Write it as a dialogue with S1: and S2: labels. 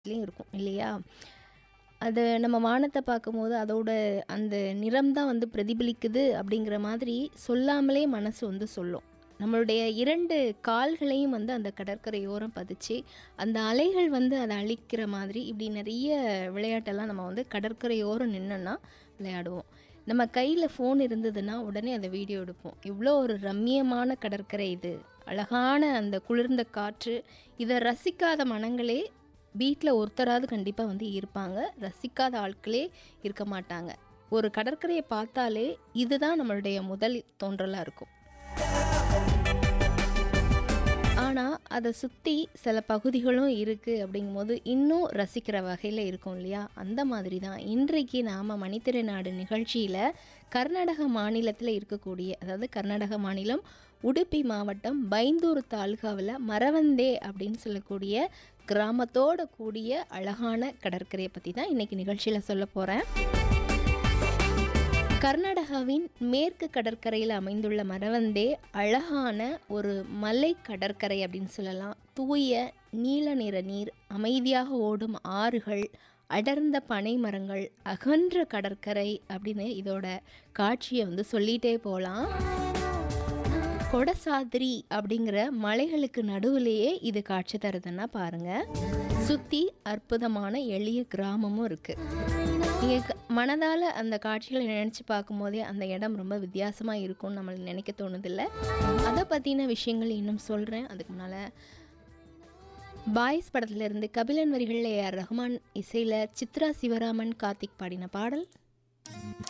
S1: லயும் இருக்கும் இல்லையா? அது நம்ம வானத்த பார்க்கும்போது, அதோட அந்த நிறம் தான் வந்து பிரதிபலிக்குது அப்படிங்கிற மாதிரி சொல்லாமலே மனசு வந்து சொல்லும். நம்மளுடைய 2 கால்களையும் வந்து அந்த கடற்கரையோரம் பதிச்சு, அந்த அலைகள் வந்து அத அழிக்கிற மாதிரி இப்படி நெறைய விளையாட்டெல்லாம் நம்ம வந்து கடற்கரையோரம் நின்னோன்னா விளையாடுவோம். நம்ம கையில ஃபோன் இருந்ததுன்னா, உடனே அத வீடியோ எடுப்போம். இவ்ளோ ஒரு ரம்மியமான கடற்கரை இது. அழகான அந்த குளிர்ந்த காற்று. இத ரசிக்காத மனங்களே வீட்ல ஒருத்தராவது கண்டிப்பா வந்து இருப்பாங்க. ரசிக்காத ஆட்களே இருக்க மாட்டாங்க. ஒரு கடற்கரைய பார்த்தாலே, இதுதான் நம்மளுடைய முதல் தோன்றலா இருக்கும். ஆனா, அத சுத்தி சில பகுதிகளும் இருக்கு அப்படிங்கும்போது, இன்னும் ரசிக்கிற வகையில இருக்கும் இல்லையா? அந்த மாதிரி தான் இன்றைக்கு நாம மணித்திரை நாடு நிகழ்ச்சியில கர்நாடக மாநிலத்தில இருக்கக்கூடிய அதாவது கர்நாடக மாநிலம் உடுப்பி மாவட்டம் பைந்தூர் தாலுகாவுல மரவந்தே அப்படின்னு சொல்லக்கூடிய கிராமத்தோட கூடிய அழகான கடற்கரைய பத்தி தான் இன்னைக்கு நிகழ்ச்சியில சொல்லப் போறேன். கர்நாடகாவின் மேற்கு கடற்கரையில அமைந்துள்ள மரவந்தே அழகான ஒரு மலை கடற்கரை அப்படின்னு சொல்லலாம். தூய நீல நிற நீர், அமைதியாக ஓடும் ஆறுகள், அடர்ந்த பனை மரங்கள், அகன்ற கடற்கரை அப்படின்னு இதோட காட்சிய வந்து சொல்லிட்டே போலாம். கொடசாத்ரி அப்படிங்கிற மலைகளுக்கு நடுவுலயே இது காட்சி தருதுன்னா பாருங்க. சுத்தி அற்புதமான எளிய கிராமமும் இருக்கு. நீங்க க மனதால அந்த காட்சிகள நினைச்சு பார்க்கும்போதே, அந்த இடம் ரொம்ப வித்தியாசமா இருக்கும்னு நம்மளுக்கு நினைக்க தோணுதுல்ல? அத பத்தின விஷயங்கள் இன்னும் சொல்றேன். அதுக்கு முன்னால பாய்ஸ் படத்துல இருந்து கபிலன் வரிகள்ல ஏ.ஆர். ரஹ்மான் இசையில சித்ரா சிவராமன், கார்த்திக் பாடின பாடல்.